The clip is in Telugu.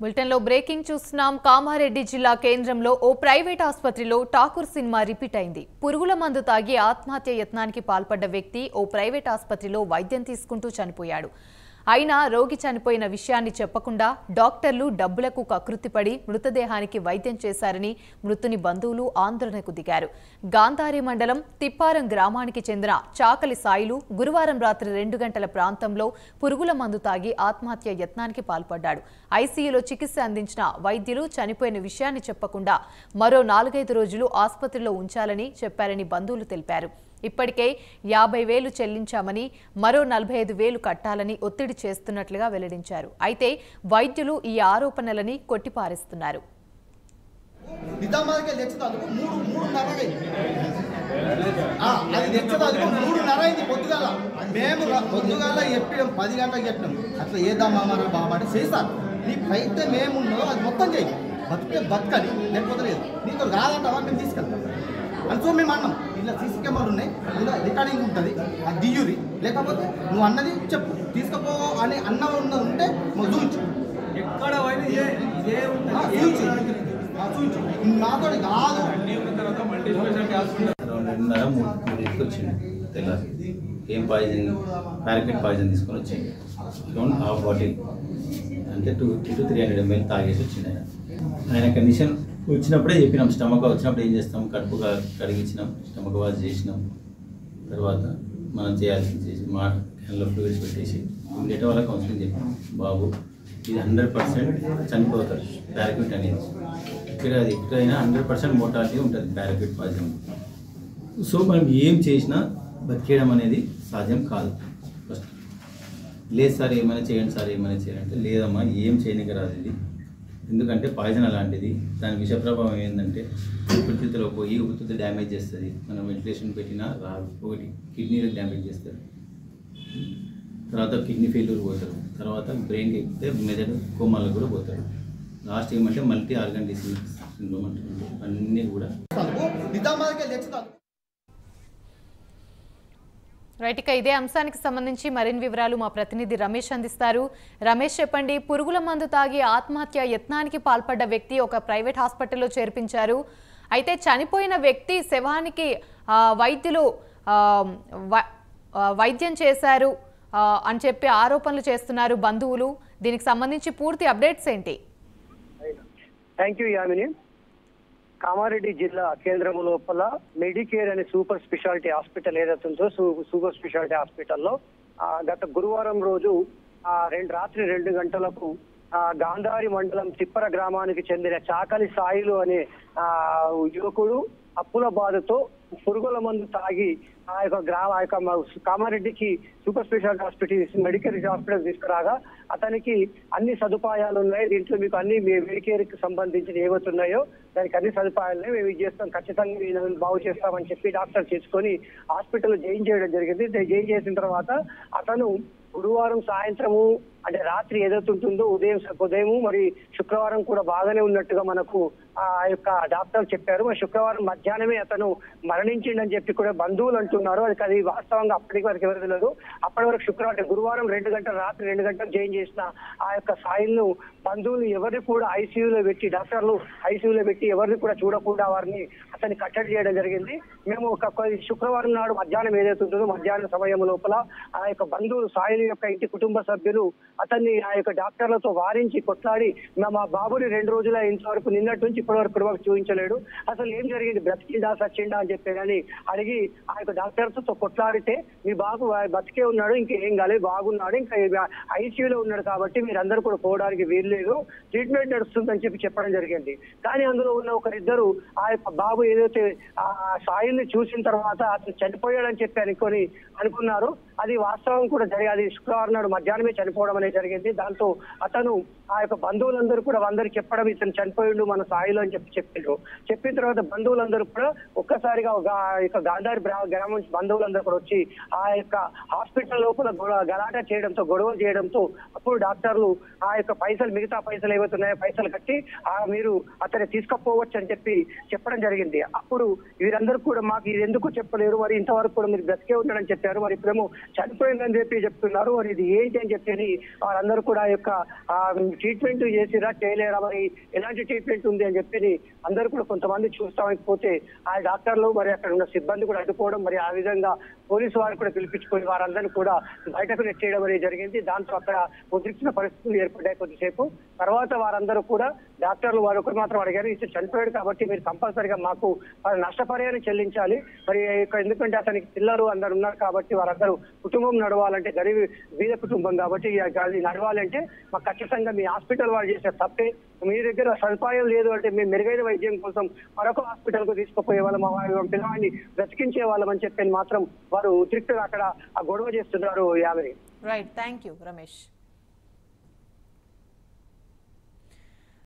బులెటిన్లో బ్రేకింగ్ చూస్తున్నాం కామారెడ్డి జిల్లా కేంద్రంలో ఓ ప్రైవేట్ ఆసుపత్రిలో ఠాకూర్ సినిమా రిపీట్ అయింది పురుగుల మందు తాగి ఆత్మహత్య యత్నానికి పాల్పడ్డ వ్యక్తి ఓ ప్రైవేట్ ఆసుపత్రిలో వైద్యం తీసుకుంటూ చనిపోయాడు అయినా రోగి చనిపోయిన విషయాన్ని చెప్పకుండా డాక్టర్లు డబ్బులకు కకృతిపడి మృతదేహానికి వైద్యం చేశారని మృతుని బంధువులు ఆందోళనకు దిగారు గాంధారి మండలం తిప్పారం గ్రామానికి చెందిన చాకలి సాయిలు గురువారం రాత్రి రెండు గంటల ప్రాంతంలో పురుగుల మందు తాగి ఆత్మహత్య యత్నానికి పాల్పడ్డాడు ఐసీయూలో చికిత్స అందించిన వైద్యులు చనిపోయిన విషయాన్ని చెప్పకుండా మరో నాలుగైదు రోజులు ఆసుపత్రిలో ఉంచాలని చెప్పారని బంధువులు తెలిపారు ఇప్పటికే యాభై వేలు చెల్లించామని మరో నలభై ఐదు వేలు కట్టాలని ఒత్తిడి చేస్తున్నట్లుగా వెల్లడించారు అయితే వైద్యులు ఈ ఆరోపణలని కొట్టిపారేస్తున్నారు నిజామాబాద్కి తెచ్చుతాను మూడు మూడున్నర అయింది ఆ, అది తెచ్చదానికి మూడున్నర అయింది పొద్దుగాల మేము ర- పొద్దుగాల చెప్పినాం పది గంటలకు చెప్పినాం అట్లా ఏద్దాం మామరా బాబా అంటే చేస్తాను నీ అయితే మేమున్నావు అది మొత్తం చేయి బతికే బతకని లేకపోతే లేదు నీకు కాదంటావా మేము తీసుకెళ్తాం అని సో మేము అన్నాం ఇలా సీసీ కెమెరాలు ఉన్నాయి ఇలా రికార్డింగ్ ఉంటుంది అది దియ్యూరి లేకపోతే నువ్వు అన్నది చెప్పు తీసుకపో అని అన్న ఉన్నది ఉంటే మాకు చూపించు ఎక్కడ పోయినా ఇదే ఇదే ఆ, ఉంటుంది చూపించు ఆ, చూపించు నాతో కాదు అన్నీ ఉన్న తర్వాత మల్టీ స్పెషాలిటీ హాస్పిటల్ అరౌండ్ రెండున్నర మూడు మూడింటికి వచ్చింది తెల్లారి ఏం పాయిజన్ ప్యాకెట్ పాయిజన్ తీసుకొని వచ్చింది అరౌండ్ హాఫ్ బాటిల్ అంటే two fifty to three hundred ml తాగేసి వచ్చింది ఆయన ఆయన కండిషన్ వచ్చినప్పుడే చెప్పినాం స్టమక్ వచ్చినప్పుడు ఏం చేస్తాం కడుపు క- కడిగించినాం స్టమక్ వాష్ చేసినాం తర్వాత మనం చేయాల్సింది చేసి మా హ్యాండ్లో ఫ్లూయిడ్స్ పెట్టేసి ఇమీడియట్ వాళ్ళకి కౌన్సిలింగ్ చెప్పాం బాబు ఇది హండ్రెడ్ పర్సెంట్ చనిపోతారు పారాక్యూట్ అనేది ఇక్కడ అది ఎక్కడైనా హండ్రెడ్ పర్సెంట్ మోటాలిటీ ఉంటుంది పారాక్యూట్ పాయిజన్ సో మనం ఏం చేసినా బతికేయడం అనేది సాధ్యం కాదు ఫస్ట్ లేదు సార్ ఏమైనా చేయండి సార్ ఏమైనా చేయండి అంటే లేదమ్మా ఏం చేయనికి రాదు ఇది ఎందుకంటే పాయిజన్ అలాంటిది దాని విష ప్రభావం ఏంటంటే ఊపిరితిత్తులో పోయి ఊపిరితిత్తు డ్యామేజ్ చేస్తుంది మనం వెంటిలేషన్ పెట్టినా రాదు ఒకటి కిడ్నీలు డ్యామేజ్ చేస్తారు తర్వాత కిడ్నీ ఫెయిల్యూర్ పోతారు తర్వాత బ్రెయిన్కి ఎక్కితే మెదడు కోమాలకు కూడా పోతారు లాస్ట్ ఏమంటే మల్టీ ఆర్గన్ డిసీజ్ సిండ్రోమ్ అంటారు అన్నీ కూడా నిజామాబాద్కి తెచ్చుతాను రైట్ ఇక ఇదే అంశానికి సంబంధించి మరిన్ని వివరాలు మా ప్రతినిధి రమేష్ అందిస్తారు రమేష్ చెప్పండి పురుగుల మందు తాగి ఆత్మహత్య యత్నానికి పాల్పడ్డ వ్యక్తి ఒక ప్రైవేట్ హాస్పిటల్లో చేర్పించారు అయితే చనిపోయిన వ్యక్తి శవానికి ఆ, వైద్యులు ఆ, వ- ఆ, వైద్యం చేశారు ఆ, అని చెప్పి ఆరోపణలు చేస్తున్నారు బంధువులు దీనికి సంబంధించి పూర్తి అప్డేట్స్ ఏంటి థ్యాంక్ యూ యామిని కామారెడ్డి జిల్లా కేంద్రం లోపల మెడికేర్ అనే సూపర్ స్పెషాలిటీ హాస్పిటల్ ఏదైతే ఉందో సూ- సూపర్ స్పెషాలిటీ హాస్పిటల్లో ఆ, గత గురువారం రోజు ఆ, రెండు రాత్రి రెండు గంటలకు ఆ, గాంధారి మండలం తిప్పర గ్రామానికి చెందిన చాకలి సాయిలు అనే ఆ, యువకుడు అప్పుల బాధతో పురుగుల మందు తాగి ఆ యొక్క గ్రామ ఆ యొక్క మ- కామారెడ్డికి super speciality hospital medical hospital తీసుకురాగా అతనికి అన్ని సదుపాయాలు ఉన్నాయి దీంట్లో మీకు అన్ని మెడికేర్ కి సంబంధించిన ఏవైతే ఉన్నాయో దానికి అన్ని సదుపాయాలు ఉన్నాయి మేము ఇది చేస్తాం ఖచ్చితంగా ఈయనను బాగు చేస్తామని చెప్పి డాక్టర్ చేసుకొని హాస్పిటల్ జాయిన్ చేయడం జరిగింది జాయిన్ చేసిన తర్వాత అతను గురువారం సాయంత్రము అంటే రాత్రి ఏదైతే ఉంటుందో ఉదయం ఉదయం మరి శుక్రవారం కూడా బాగానే ఉన్నట్టుగా మనకు ఆ యొక్క డాక్టర్ చెప్పారు మరి శుక్రవారం మధ్యాహ్నమే అతను మరణించిండని చెప్పి కూడా బంధువులు అంటున్నారు అది అది వాస్తవంగా అప్పటికి వరకు ఎవరు తెలియదు అప్పటి వరకు శుక్రవారం అంటే గురువారం రెండు గంటల రాత్రి రెండు గంటలకు జాయిన్ చేసిన ఆ యొక్క సాయిల్ను బంధువులు ఎవరిని కూడా ఐసీయూలో పెట్టి డాక్టర్లు ఐసీయూలో పెట్టి ఎవరిని కూడా చూడకుండా వారిని అతన్ని కట్టడి చేయడం జరిగింది మేము ఒక కొ- శుక్రవారం నాడు మధ్యాహ్నం ఏదైతే ఉంటుందో మధ్యాహ్నం సమయం లోపల ఆ యొక్క బంధువులు సాయిల్ యొక్క ఇంటి కుటుంబ సభ్యులు అతన్ని ఆ యొక్క డాక్టర్లతో వారించి కొట్లాడి మా మా బాబుని రెండు రోజుల ఇంతవరకు నిన్నటి నుంచి ఇప్పటి వరకు మాకు చూపించలేడు అసలు ఏం జరిగింది బ్రతికిందా సచ్చిందా అని చెప్పి కానీ అడిగి ఆ యొక్క డాక్టర్తో కొట్లాడితే మీ బాబు బతికే ఉన్నాడు ఇంకా ఏం కాలేదు బాగున్నాడు ఇంకా ఐసీయూలో ఉన్నాడు కాబట్టి మీరందరూ కూడా పోవడానికి వీల్లేదు ట్రీట్మెంట్ నడుస్తుందని చెప్పి చెప్పడం జరిగింది కానీ అందులో ఉన్న ఒకరిద్దరు ఆ యొక్క బాబు ఏదైతే ఆ సాయిల్ని చూసిన తర్వాత అతను చనిపోయాడని చెప్పి అనుకొని అనుకున్నారు అది వాస్తవం కూడా జరిగి అది శుక్రవారం నాడు మధ్యాహ్నమే చనిపోవడం అనేది జరిగింది దాంతో అతను ఆ యొక్క బంధువులందరూ కూడా అందరికి చెప్పడం ఇతను చనిపోయిండు మన సాయిలో అని చెప్పి చెప్పిండ్రు చెప్పిన తర్వాత బంధువులందరూ కూడా ఒక్కసారిగా ఒక ఆ యొక్క గాంధారి గ్రా- గ్రామం నుంచి బంధువులందరూ కూడా వచ్చి ఆ యొక్క హాస్పిటల్ లోపల గొడవ- గలాట చేయడంతో గొడవలు చేయడంతో అప్పుడు డాక్టర్లు ఆ యొక్క పైసలు మిగతా పైసలు ఏవైతే ఉన్నాయో పైసలు కట్టి ఆ మీరు అతన్ని తీసుకపోవచ్చు అని చెప్పి చెప్పడం జరిగింది అప్పుడు వీరందరూ కూడా మాకు ఇది ఎందుకు చెప్పలేరు మరి ఇంతవరకు కూడా మీరు బ్రతికే ఉన్నాడని చెప్పారు మరి ఇప్పుడేమో చనిపోయిందని చెప్పి చెప్తున్నారు మరి ఇది ఏంటి అని చెప్పి వారందరూ కూడా ఆ యొక్క ట్రీట్మెంట్ చేసిరా చేయలేరా మరి ఎలాంటి ట్రీట్మెంట్ ఉంది అని చెప్పి అందరూ కూడా కొంతమంది చూస్తామని పోతే ఆ డాక్టర్లు మరి అక్కడ ఉన్న సిబ్బంది కూడా అడ్డుకోవడం మరి ఆ విధంగా పోలీసు వారు కూడా పిలిపించుకొని వారందరినీ కూడా బయటకు నెట్టేయడం అనేది జరిగింది దాంతో అక్కడ ఉద్రిక్త పరిస్థితులు ఏర్పడ్డాయి కొద్దిసేపు తర్వాత వారందరూ కూడా డాక్టర్లు వారు ఒకరు మాత్రం అడిగారు ఇతను చనిపోయాడు కాబట్టి మీరు కంపల్సరిగా మాకు వారి నష్టపరిహారం చెల్లించాలి మరి ఇక్కడ ఎందుకంటే అతనికి పిల్లలు అందరు ఉన్నారు కాబట్టి వారందరూ కుటుంబం నడవాలంటే గరీబ్ బీద కుటుంబం కాబట్టి ఇక అది నడవాలంటే మాకు ఖచ్చితంగా మీ హాస్పిటల్ వాళ్ళు చేసే తప్పే మీ దగ్గర సదుపాయం లేదు అంటే మేము మెరుగైన వైద్యం కోసం మరొక హాస్పిటల్ కు తీసుకుపోయే వాళ్ళం ఆ పిల్లవాడిని బ్రతికించే వాళ్ళం అని చెప్పి మాత్రం వారు ఉద్రిక్తులు అక్కడ ఆ గొడవ చేస్తున్నారు Yamini right thank you Ramesh